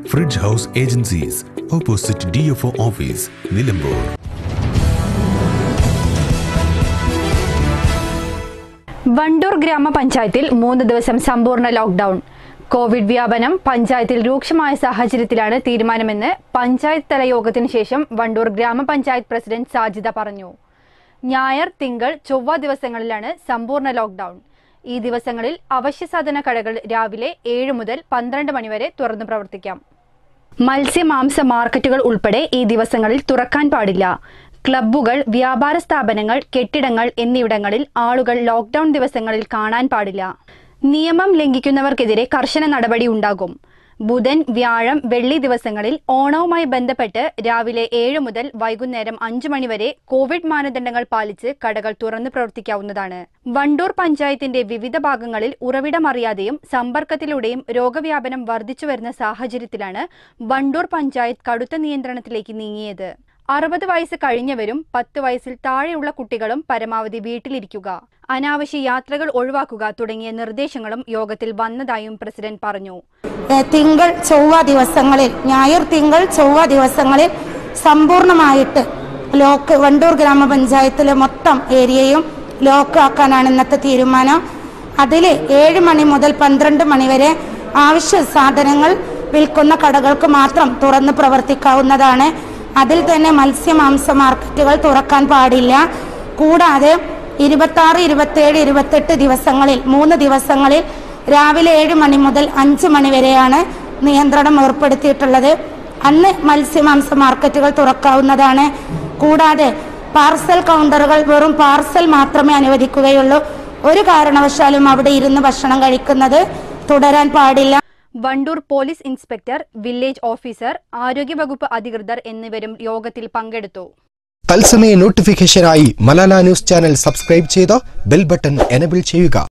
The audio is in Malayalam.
fridge house agencies opposite D F O office Nilambur Wandoor ഗ്രാമപഞ്ചായത്തിൽ മൂന്ന് ദിവസം സമ്പൂർണ്ണ ലോക്ക്ഡൌൺ കോവിഡ് വ്യാപനം പഞ്ചായത്തിൽ രൂക്ഷമായ സാഹചര്യത്തിലാണ് തീരുമാനമെന്ന് പഞ്ചായത്ത് തല യോഗത്തിന് ശേഷം വണ്ടൂർ ഗ്രാമപഞ്ചായത്ത് പ്രസിഡന്റ് സാജിദ പറഞ്ഞു ഞായർ തിങ്കൾ ചൊവ്വ ദിവസങ്ങളിലാണ് സമ്പൂർണ്ണ ലോക്ക്ഡൌൺ ഈ ദിവസങ്ങളിൽ അവശ്യ സാധന കടകൾ രാവിലെ ഏഴ് മുതൽ പന്ത്രണ്ട് മണിവരെ തുറന്നു പ്രവർത്തിക്കാം മത്സ്യ മാംസ മാർക്കറ്റുകൾ ഉൾപ്പെടെ ഈ ദിവസങ്ങളിൽ തുറക്കാൻ പാടില്ല ക്ലബ്ബുകൾ വ്യാപാര സ്ഥാപനങ്ങൾ കെട്ടിടങ്ങൾ എന്നിവിടങ്ങളിൽ ആളുകൾ ലോക്ക്ഡൌൺ ദിവസങ്ങളിൽ കാണാൻ പാടില്ല നിയമം ലംഘിക്കുന്നവർക്കെതിരെ കർശന നടപടി ഉണ്ടാകും ബുധൻ വ്യാഴം വെള്ളി ദിവസങ്ങളിൽ ഓണവുമായി ബന്ധപ്പെട്ട് രാവിലെ ഏഴ് മുതൽ വൈകുന്നേരം അഞ്ചു മണിവരെ കോവിഡ് മാനദണ്ഡങ്ങൾ പാലിച്ച് കടകൾ തുറന്നു പ്രവർത്തിക്കാവുന്നതാണ് വണ്ടൂർ പഞ്ചായത്തിന്റെ വിവിധ ഭാഗങ്ങളിൽ ഉറവിടമറിയാതെയും സമ്പർക്കത്തിലൂടെയും രോഗവ്യാപനം വർദ്ധിച്ചു വരുന്ന സാഹചര്യത്തിലാണ് വണ്ടൂർ പഞ്ചായത്ത് കടുത്ത നിയന്ത്രണത്തിലേക്ക് നീങ്ങിയത് അറുപത് വയസ്സ് കഴിഞ്ഞവരും പത്ത് വയസ്സിൽ താഴെയുള്ള കുട്ടികളും പരമാവധി വീട്ടിലിരിക്കുക അനാവശ്യ യാത്രകൾ ഒഴിവാക്കുക തുടങ്ങിയ നിർദ്ദേശങ്ങളും യോഗത്തിൽ വന്നതായും പ്രസിഡന്റ് പറഞ്ഞു ഏ, തിങ്കൾ ചൊവ്വ ദിവസങ്ങളിൽ ഞായർ തിങ്കൾ ചൊവ്വ ദിവസങ്ങളിൽ സമ്പൂർണമായിട്ട് ലോക്ക് വണ്ടൂർ ഗ്രാമപഞ്ചായത്തിലെ മൊത്തം ഏരിയയും ലോക്ക് ആക്കാനാണ് ഇന്നത്തെ തീരുമാനം അതിൽ ഏഴ് മണി മുതൽ പന്ത്രണ്ട് മണി വരെ ആവശ്യ സാധനങ്ങൾ വിൽക്കുന്ന കടകൾക്ക് മാത്രം തുറന്ന് പ്രവർത്തിക്കാവുന്നതാണ് അതിൽ തന്നെ മത്സ്യമാംസ മാർക്കറ്റുകൾ തുറക്കാൻ പാടില്ല കൂടാതെ ഇരുപത്തി ആറ് ഇരുപത്തേഴ് ഇരുപത്തെട്ട് ദിവസങ്ങളിൽ മൂന്ന് ദിവസങ്ങളിൽ രാവിലെ ഏഴ് മണി മുതൽ അഞ്ച് മണി വരെയാണ് നിയന്ത്രണം ഏർപ്പെടുത്തിയിട്ടുള്ളത് അന്ന് മത്സ്യമാംസ മാർക്കറ്റുകൾ തുറക്കാവുന്നതാണ് കൂടാതെ പാർസൽ കൗണ്ടറുകൾ വെറും പാർസൽ മാത്രമേ അനുവദിക്കുകയുള്ളൂ ഒരു കാരണവശാലും അവിടെ ഇരുന്ന് ഭക്ഷണം കഴിക്കുന്നത് തുടരാൻ പാടില്ല Wandoor police inspector village officer ആരോഗ്യവകുപ്പ് അധികൃതർ എന്നിവരും യോഗത്തിൽ പങ്കെടുത്തു തത്സമയ നോട്ടിഫിക്കേഷനായി മലാല ന്യൂസ് ചാനൽ സബ്സ്ക്രൈബ് ചെയ്ത് ബെൽ ബട്ടൺ എനബിൾ ചെയ്യുക